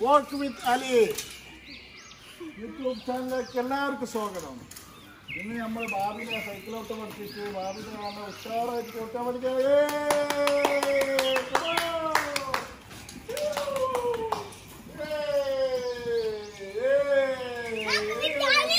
വാക്ക് വിത്ത് Ali YouTube ചാനലിലേക്ക് എല്ലാവർക്കും സ്വാഗതം ഇന്ന് നമ്മൾ ബാബിനെ സൈക്കിളോട്ട് പഠിപ്പിച്ച് ബാബിനെ നമ്മൾ ഉഷാറായിട്ട് കൂട്ടാൻ പഠിക്കാം ഏയ്! Come on! ഏയ്! ഏയ്!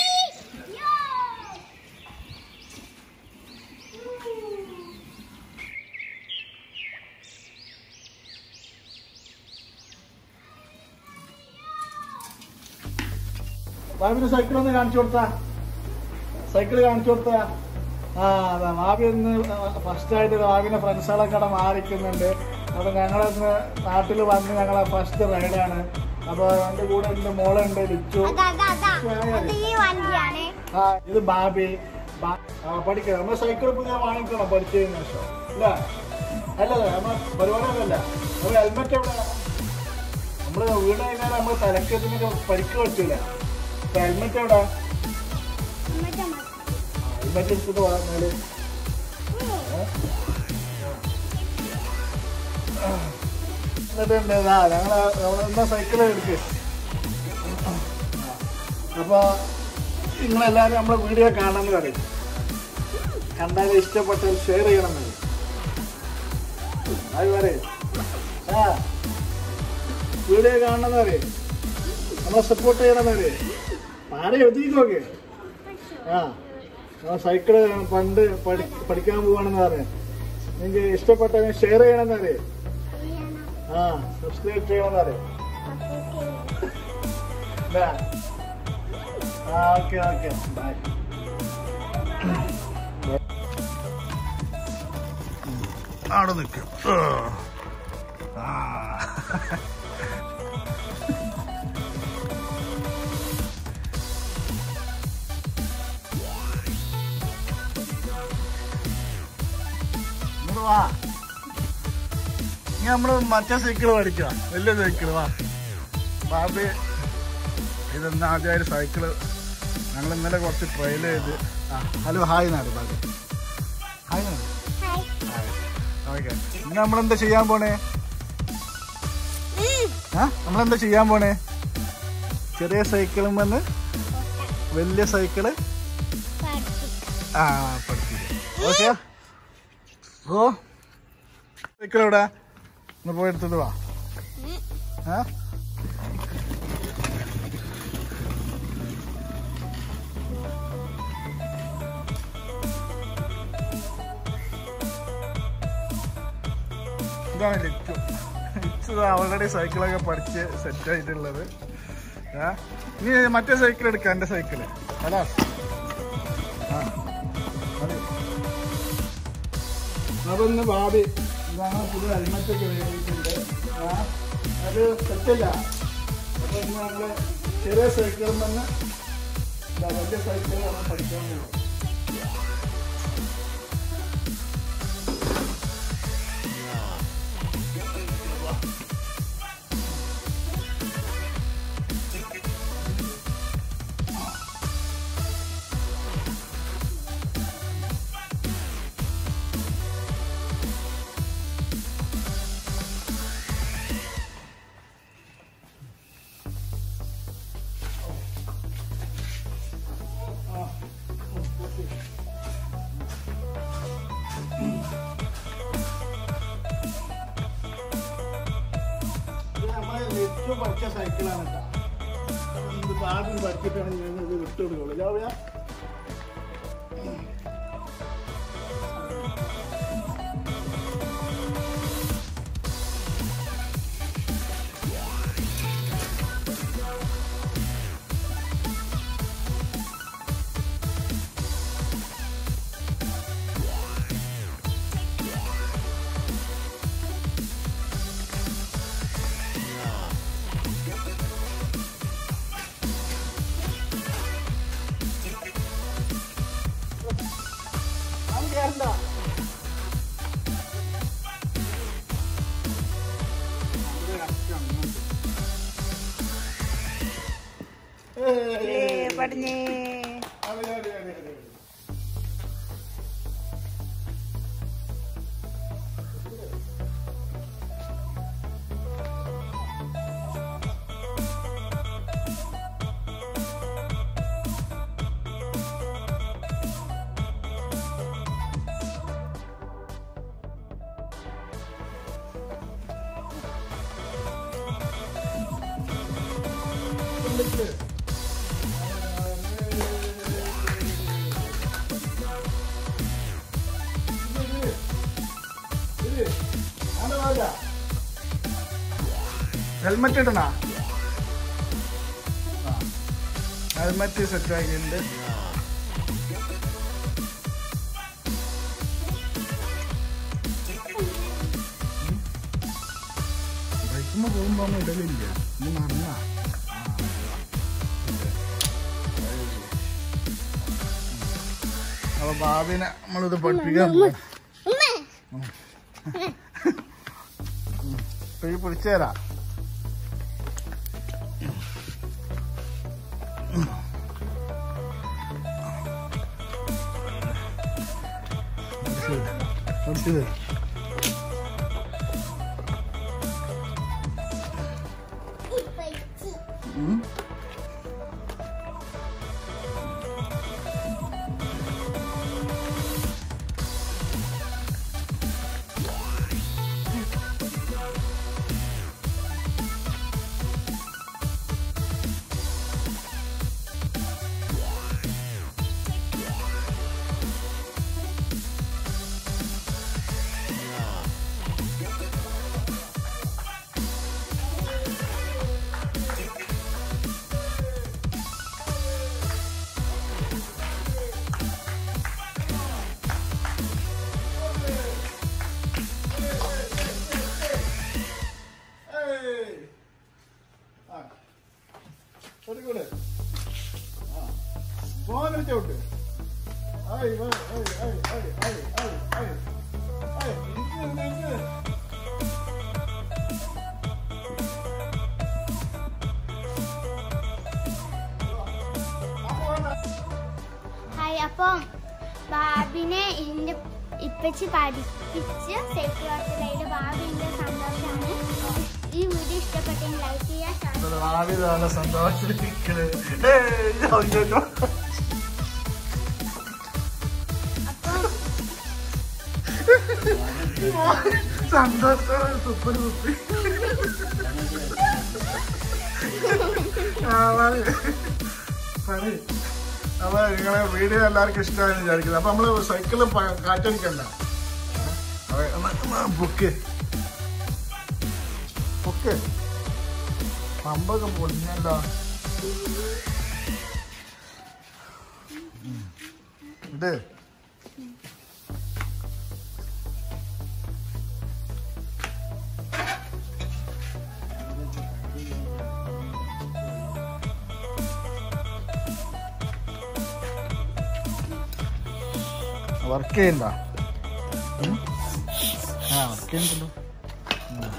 ബാബിന് സൈക്കിൾ ഒന്ന് കാണിച്ചു കൊടുത്താ സൈക്കിൾ കാണിച്ചു കൊടുത്താ ആ അതാ ബാബി ഒന്ന് ഫസ്റ്റ് ആയിട്ട് ബാബിനെ ഫ്രണ്ട്സുകളൊക്കെ അവിടെ മാറിക്കുന്നുണ്ട് അപ്പൊ ഞങ്ങളൊന്ന് നാട്ടിൽ വന്ന് ഞങ്ങളെ ഫസ്റ്റ് റൈഡാണ് അപ്പൊ എന്റെ കൂടെ എന്റെ മോളുണ്ട് ലിച്ചു ഈ വണ്ടിയാണ് ആ ഇത് ബാബി ബാ- ആ, പഠിക്കണം നമ്മൾ സൈക്കിൾ പുതിയ വാങ്ങിക്കണം പഠിച്ചതിന് ശേഷം ഇല്ല അല്ലല്ല നമ്മൾ പരിപാടിയൊന്നുമല്ല നമ്മൾ ഹെൽമെറ്റ് എവിടെ നമ്മള് വീട് കഴിഞ്ഞാൽ നമ്മൾ തലക്കത്തിന് പരിക്ക് പറ്റൂല അപ്പൊ ഹെൽമെറ്റ് എവിടെ മറ്റേ മ- ഹെൽമെറ്റ് എടുത്തിട്ട് പറഞ്ഞാല് എന്നിട്ട് ഉണ്ട് ഇതാ ഞങ്ങള് എന്താ സൈക്കിൾ എടുക്ക് അപ്പൊ നിങ്ങളെല്ലാവരും നമ്മളെ വീഡിയോ കാണണമെന്ന് പറയും കണ്ടാൽ ഇഷ്ടപ്പെട്ടാൽ ഷെയർ ചെയ്യണം എന്ന് അത് പറയും ആ വീഡിയോ കാണണമെന്ന് പറയും നമ്മളെ സപ്പോർട്ട് ചെയ്യണമെന്ന് പറയും ആരെ എഴുതിക്കോക്കെ ആ ആ സൈക്കിള് പണ്ട് പഠി പഠിക്കാൻ പോവാണെന്ന് പറഞ്ഞു നിങ്ങൾക്ക് ഇഷ്ടപ്പെട്ടതിന് ഷെയർ ചെയ്യണമെന്ന് അറിയാം ആ സബ്സ്ക്രൈബ് ചെയ്യണമെന്ന് അറിയാം ഇതാ. ആ ഓക്കെ ഓക്കെ ബൈ അവിടെ നിൽക്കും ഇങ്ങോട്ട് വാ ഇനി നമ്മള് മറ്റേ സൈക്കിൾ മേടിക്കാം വലിയ സൈക്കിൾ വാ ബാബി ഇതെന്നാ ആദ്യമായിട്ട് സൈക്കിള് ഞങ്ങൾ ഇന്നലെ കുറച്ച് ട്രയൽ ചെയ്ത് ആ ഹലോ ഹായ് നാട് ബാബി ഹായ് നാട് ഓക്കെ ഇന്ന് നമ്മളെന്താ ചെയ്യാൻ പോണേ ആ നമ്മളെന്താ ചെയ്യാൻ പോണേ ചെറിയ സൈക്കിളും വന്ന് വലിയ സൈക്കിള് ആ പഠിപ്പിക്കും ഓക്കെ ഓ സൈക്കിൾ എവിടെ ഒന്ന് പോയി എടുത്തിട്ട് വാ ആ ഇതാണ് ലിറ്റു ലിറ്റു ഓൾറെഡി സൈക്കിളൊക്കെ പഠിച്ച് സെറ്റ് ആയിട്ടുള്ളത് ആ നീ മറ്റേ സൈക്കിൾ എടുക്കാം എൻ്റെ സൈക്കിള് അല്ല ആ മതി. അപ്പൊ ഇന്ന് ഭാവി ഇതാണ് പുതിയ ഹെൽമെറ്റ് ഒക്കെ വേണ്ടിയിട്ടുണ്ട് ആ അത് സെറ്റല്ല അപ്പൊ ഇന്ന് നമ്മള് ചെറിയ സൈക്കിളിൽ നിന്ന് ഇതാ വലിയ സൈക്കിൾ നമ്മൾ പഠിക്കാൻ പോകും ഇത് നമ്മളെ ലിറ്റു പഠിച്ച സൈക്കിളാണ് കേട്ടോ ഇതിപ്പോ ആദ്യം പഠിച്ചിട്ടാണ് ഞാൻ ഇത് വിട്ടുകൊടുക്കുള്ളൂ ജാവിയ പടിഞ്ഞേ അതെ അതെ അതെ അതെ ഹെൽമെറ്റ് ഇടണ ഹെൽമെറ്റ് സെറ്റ് ആക്കിയിട്ടുണ്ട് ബൈക്കുമ്പോ പോകുമ്പോ ഒന്നും ഇടലില്ല നീ മറന്ന അപ്പൊ ബാബിനെ നമ്മളിത് പഠിപ്പിക്കാൻ പോകും ഈ പിടിച്ചുതരാ പഠിച്ചത് ചവിട്ട് ആയ് ആയ് ആയ് ആയ് ആയ് ആയ് ആയ് ആയ് ഇരിക്ക് ഇരിക്ക് ഹായ് അപ്പം ബാബിനെ ഇതിന്റെ ഇപ്പച്ചി പഠിപ്പിച്ച് സേഫ്റ്റി ഹോസ്റ്റലായിട്ട് ബാബിന്റെ സന്തോഷമാണ് ഈ വീഡിയോ ഇഷ്ടപ്പെട്ടെങ്കിൽ ലൈക്ക് ചെയ്യുക ഷെയർ രാവിലെ നല്ല സന്തോഷത്തിരിക്കണ് ഏയ് അയ്യോ അപ്പം സന്തോഷം തുപ്പല് തുപ്പി ആ, പറയ്. പറയ്. അപ്പൊ നിങ്ങളെ വീഡിയോ എല്ലാവർക്കും ഇഷ്ടമായെന്ന് വിചാരിക്കുന്നത് അപ്പൊ നമ്മള് സൈക്കിള് കാറ്റടിക്കണ്ട ബുക്ക് ബുക്ക് പമ്പൊക്കെ പൊളിഞ്ഞല്ലോ ഉം. ഇത് വർക്ക് ചെയ്യണ്ട ഉം? ആ വർക്ക് ചെയ്യുന്നുണ്ടല്ലോ ഉം.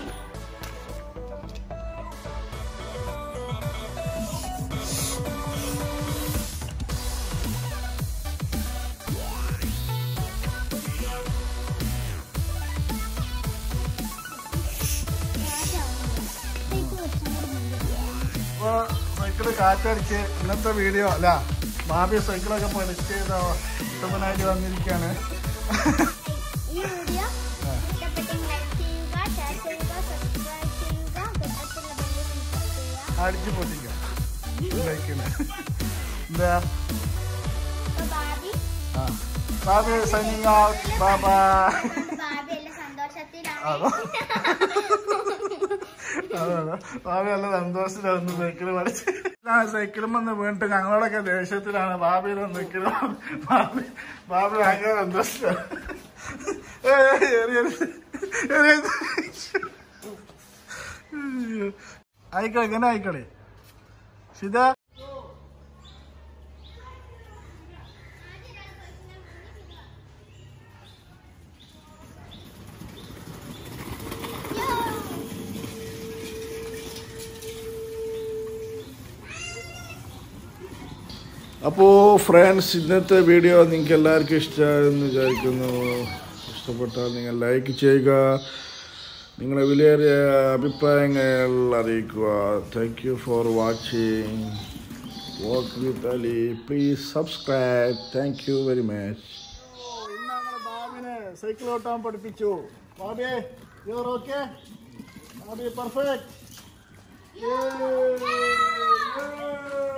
ഇപ്പൊ സൈക്കിള് കാറ്റടിച്ച് ഇന്നത്തെ വീഡിയോ അല്ല ഭാവി സൈക്കിളൊക്കെ പഠിച്ച് ചെയ്ത ഉത്തമനായിട്ട് വന്നിരിക്കുകയാണ് ഈ വീഡിയോ ഇഷ്ടപ്പെട്ടെങ്കിൽ ലൈക്ക് ചെയ്യുക ഷെയർ ചെയ്യുക സബ്സ്ക്രൈബ് ചെയ്യുക തൊട്ടടുത്തുള്ള ബെല്ലിൽ ക്ലിക്ക് ചെയ്യുക അടിച്ച് പൊട്ടിക്കാം സൈക്കിള് എന്താ അപ്പൊ ബാബി ആ ഭാവി സൈനിങ് ഔട്ട് ബാബാ അതുകൊണ്ട് ബാബി എല്ലാം സന്തോഷത്തിലാണ് അതോ അതാണ് ഭാവി നല്ല സന്തോഷത്തിലായിരുന്നു സൈക്കിള് പഠിച്ച് ആ സൈക്കിളും വന്ന് വീണിട്ട് ഞങ്ങളോടൊക്കെ ദേഷ്യത്തിലാണ് ഭാവിയിൽ സൈക്കിള് ഭാവി ഭാവി ഭയങ്കര സന്തോഷത്തിലാണ് ഏയ് ഏയ് ഏറി ഏറി ഏറി അയ്യോ. ആയിക്കളെ ഇങ്ങനെ ആയിക്കളെ സിത അപ്പോൾ ഫ്രണ്ട്സ് ഇന്നത്തെ വീഡിയോ നിങ്ങൾക്ക് എല്ലാവർക്കും ഇഷ്ടമായെന്ന് വിചാരിക്കുന്നു ഇഷ്ടപ്പെട്ടാൽ നിങ്ങൾ ലൈക്ക് ചെയ്യുക നിങ്ങളെ വിലയേറിയ അഭിപ്രായങ്ങൾ അറിയിക്കുക thank you for watching work with Ali please subscribe thank you very much ബാബിനെ സൈക്കിൾ ഓട്ടാൻ പഠിപ്പിച്ചു ബാബിയെ യുവർ ഓക്കെ ബാബി പെർഫെക്റ്റ്